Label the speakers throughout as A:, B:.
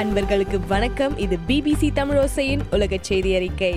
A: அன்பர்களுக்கு வணக்கம் இது பிபிசி தமிழோசையின் உலக செய்தி அறிக்கை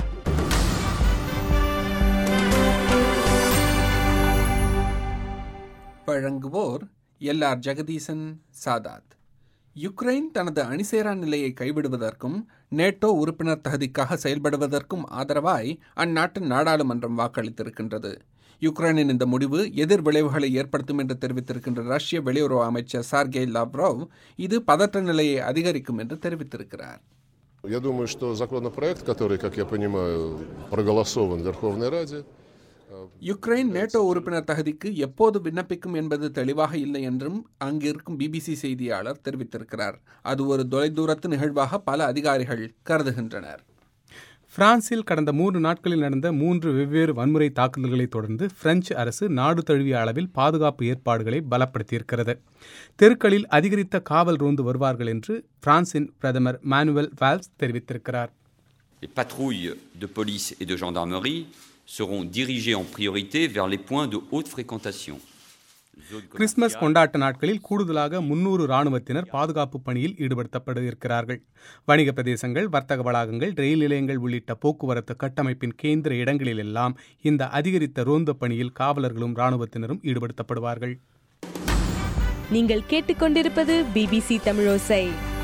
B: வழங்குவோர் எல்ஆர் ஜெகதீசன் சாதாத் யுக்ரைன் தனது அணிசேரா நிலையை கைவிடுவதற்கும் நேட்டோ உறுப்பினர் தகுதிக்காக செயல்படுவதற்கும் ஆதரவாய் அந்நாட்டின் நாடாளுமன்றம் வாக்களித்திருக்கின்றது யுக்ரைனின் இந்த முடிவு எதிர் விளைவுகளை ஏற்படுத்தும் என்று தெரிவித்திருக்கின்ற ரஷ்ய வெளியுறவு அமைச்சர் சார்கே லாவ்ரோவ் இது பதற்ற நிலையை அதிகரிக்கும் என்று தெரிவித்திருக்கிறார்
C: Я думаю, что законопроект, который, как я понимаю, проголосован в Верховной Раде,
B: யுக்ரைன் நேட்டோ உறுப்பினர் தகுதிக்கு எப்போது விண்ணப்பிக்கும் என்பது தெளிவாக இல்லை என்றும் அங்கிருக்கும் பிபிசி செய்தியாளர் தெரிவித்திருக்கிறார் அது ஒரு தொலைதூரத்து நிகழ்வாக பல அதிகாரிகள் கருதுகின்றனர்
D: பிரான்சில் கடந்த மூன்று நாட்களில் நடந்த மூன்று வெவ்வேறு வன்முறை தாக்குதல்களை தொடர்ந்து பிரெஞ்சு அரசு நாடு தழுவிய அளவில் பாதுகாப்பு ஏற்பாடுகளை பலப்படுத்தியிருக்கிறது தெருக்களில் அதிகரித்த காவல் ரோந்து வருவார்கள் என்று பிரான்சின் பிரதமர் மானுவல் வால்ஸ் தெரிவித்திருக்கிறார்
E: Les patrouilles de police et de gendarmerie seront dirigées en priorité vers les points de haute fréquentation. Zones
D: Christmas
E: commerciales,
D: கொண்டாட்ட நாட்களில் கூடுதலாக முன்னூறு ராணுவத்தினர் பாதுகாப்பு பணியில் ஈடுபடுத்தப்பட இருக்கிறார்கள் வணிக பிரதேசங்கள் வர்த்தக வளாகங்கள் ரயில் நிலையங்கள் உள்ளிட்ட போக்குவரத்து கட்டமைப்பின் கேந்திர இடங்களிலெல்லாம் இந்த அதிகரித்த ரோந்து பணியில் காவலர்களும் ராணுவத்தினரும் ஈடுபடுத்தப்படுவார்கள்
A: நீங்கள் கேட்டுக்கொண்டிருப்பது பிபிசி தமிழோசை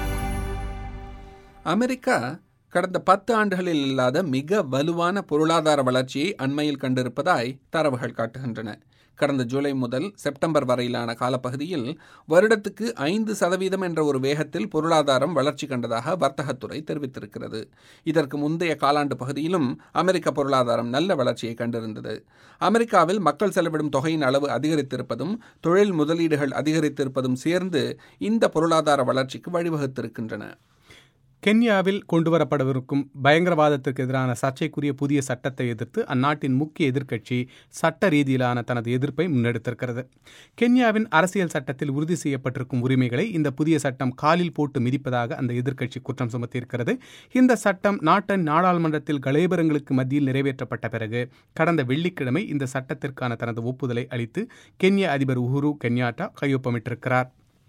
B: அமெரிக்கா கடந்த பத்து ஆண்டுகளில் இல்லாத மிக வலுவான பொருளாதார வளர்ச்சியை அண்மையில் கண்டிருப்பதாய் தரவுகள் காட்டுகின்றன கடந்த ஜூலை முதல் செப்டம்பர் வரையிலான காலப்பகுதியில் வருடத்துக்கு ஐந்து சதவீதம் என்ற ஒரு வேகத்தில் பொருளாதாரம் வளர்ச்சி கண்டதாக வர்த்தகத்துறை தெரிவித்திருக்கிறது இதற்கு முந்தைய காலாண்டு பகுதியிலும் அமெரிக்க பொருளாதாரம் நல்ல வளர்ச்சியை கண்டிருந்தது அமெரிக்காவில் மக்கள் செலவிடும் தொகையின் அளவு அதிகரித்திருப்பதும் தொழில் முதலீடுகள் அதிகரித்திருப்பதும் சேர்ந்து இந்த பொருளாதார வளர்ச்சிக்கு வழிவகுத்திருக்கின்றன
D: கென்யாவில் கொண்டுவரப்படவிருக்கும் பயங்கரவாதத்திற்கு எதிரான சர்ச்சைக்குரிய புதிய சட்டத்தை எதிர்த்து அந்நாட்டின் முக்கிய எதிர்க்கட்சி சட்ட ரீதியிலான தனது எதிர்ப்பை முன்னெடுத்திருக்கிறது கென்யாவின் அரசியல் சட்டத்தில் உறுதி செய்யப்பட்டிருக்கும் உரிமைகளை இந்த புதிய சட்டம் காலில் போட்டு மிதிப்பதாக அந்த எதிர்க்கட்சி குற்றம் சுமத்தியிருக்கிறது இந்த சட்டம் நாட்டின் நாடாளுமன்றத்தில் கலேபரங்களுக்கு மத்தியில் நிறைவேற்றப்பட்ட பிறகு கடந்த வெள்ளிக்கிழமை இந்த சட்டத்திற்கான தனது ஒப்புதலை அளித்து கென்யா அதிபர் உஹுரு கென்யாட்டா கையொப்பமிட்டிருக்கிறார்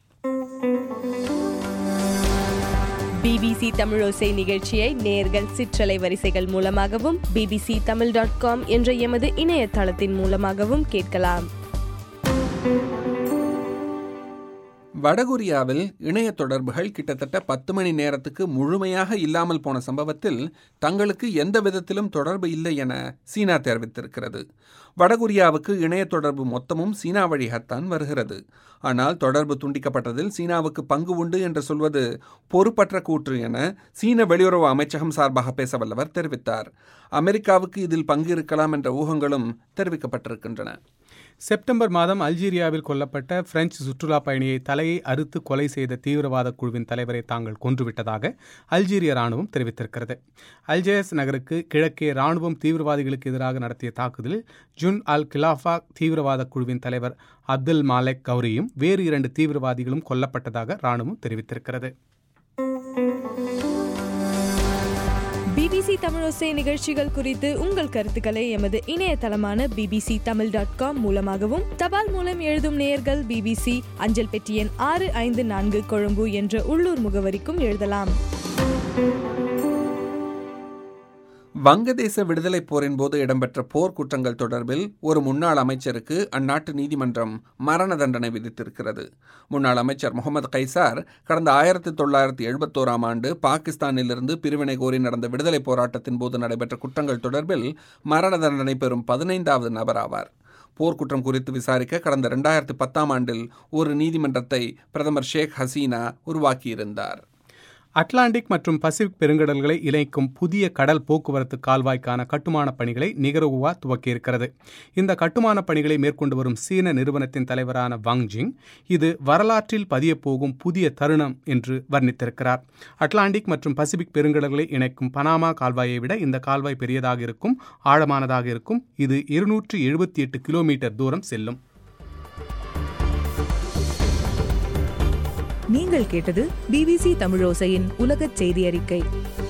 A: பிபிசி தமிழோசை நிகழ்ச்சியை நேர்கள் சிற்றலை வரிசைகள் மூலமாகவும் பிபிசி தமிழ் டாட் காம் என்ற எமது இணையதளத்தின் மூலமாகவும் கேட்கலாம்
B: வடகொரியாவில் இணைய தொடர்புகள் கிட்டத்தட்ட பத்து மணி நேரத்துக்கு முழுமையாக இல்லாமல் போன சம்பவத்தில் தங்களுக்கு எந்த விதத்திலும் தொடர்பு இல்லை என சீனா தெரிவித்திருக்கிறது வடகொரியாவுக்கு இணைய தொடர்பு மொத்தமும் சீனா வழியாகத்தான் வருகிறது ஆனால் தொடர்பு துண்டிக்கப்பட்டதில் சீனாவுக்கு பங்கு உண்டு என்று சொல்வது பொறுப்பற்ற கூற்று என சீன வெளியுறவு அமைச்சகம் சார்பாக பேச வல்லவர் தெரிவித்தார் அமெரிக்காவுக்கு இதில் பங்கு இருக்கலாம் என்ற ஊகங்களும் தெரிவிக்கப்பட்டிருக்கின்றன
D: செப்டம்பர் மாதம் அல்ஜீரியாவில் கொல்லப்பட்ட பிரெஞ்சு சுற்றுலா பயணியை தலையை அறுத்து கொலை செய்த தீவிரவாத குழுவின் தலைவரை தாங்கள் கொன்றுவிட்டதாக அல்ஜீரிய ராணுவம் தெரிவித்திருக்கிறது அல்ஜேஸ் நகருக்கு கிழக்கே ராணுவம் தீவிரவாதிகளுக்கு எதிராக நடத்திய தாக்குதலில் ஜுன் அல் கிலாஃபா தீவிரவாத குழுவின் தலைவர் அப்துல் மாலெக் கௌரியும் வேறு இரண்டு தீவிரவாதிகளும் கொல்லப்பட்டதாக ராணுவம் தெரிவித்திருக்கிறது
A: பிபிசி தமிழோசை நிகழ்ச்சிகள் குறித்து உங்கள் கருத்துக்களை எமது இணையதளமான பிபிசி தமிழ் டாட் காம் மூலமாகவும் தபால் மூலம் எழுதும் நேயர்கள் பிபிசி அஞ்சல் பெட்டி எண் ஆறு ஐந்து நான்கு கொழும்பு என்ற உள்ளூர் முகவரிக்கும் எழுதலாம்
B: வங்கதேச விடுதலைப் போரின் போது இடம்பெற்ற போர் குற்றங்கள் தொடர்பில் ஒரு முன்னாள் அமைச்சருக்கு அந்நாட்டு நீதிமன்றம் மரண தண்டனை விதித்திருக்கிறது முன்னாள் அமைச்சர் முகமது கைசார் கடந்த ஆயிரத்தி தொள்ளாயிரத்தி எழுபத்தோராம் ஆண்டு பாகிஸ்தானிலிருந்து பிரிவினை கோரி நடந்த விடுதலைப் போராட்டத்தின் போது நடைபெற்ற குற்றங்கள் தொடர்பில் மரண தண்டனை பெறும் பதினைந்தாவது நபர் ஆவார் போர்க்குற்றம் குறித்து விசாரிக்க கடந்த இரண்டாயிரத்தி பத்தாம் ஆண்டில் ஒரு நீதிமன்றத்தை பிரதமர் ஷேக் ஹசீனா உருவாக்கியிருந்தார்
D: அட்லாண்டிக் மற்றும் பசிபிக் பெருங்கடல்களை இணைக்கும் புதிய கடல் போக்குவரத்து கால்வாய்க்கான கட்டுமான பணிகளை நிகரகுவா துவக்கியிருக்கிறது இந்த கட்டுமான பணிகளை மேற்கொண்டு வரும் சீன நிறுவனத்தின் தலைவரான வாங் ஜிங் இது வரலாற்றில் பதியப்போகும் புதிய தருணம் என்று வர்ணித்திருக்கிறார் அட்லாண்டிக் மற்றும் பசிபிக் பெருங்கடல்களை இணைக்கும் பனாமா கால்வாயை விட இந்த கால்வாய் பெரியதாக இருக்கும் ஆழமானதாக இருக்கும் இது இருநூற்றி எழுபத்தி எட்டு கிலோமீட்டர் தூரம் செல்லும்
F: நீங்கள் கேட்டது பிபிசி தமிழோசையின் உலகச் செய்தி அறிக்கை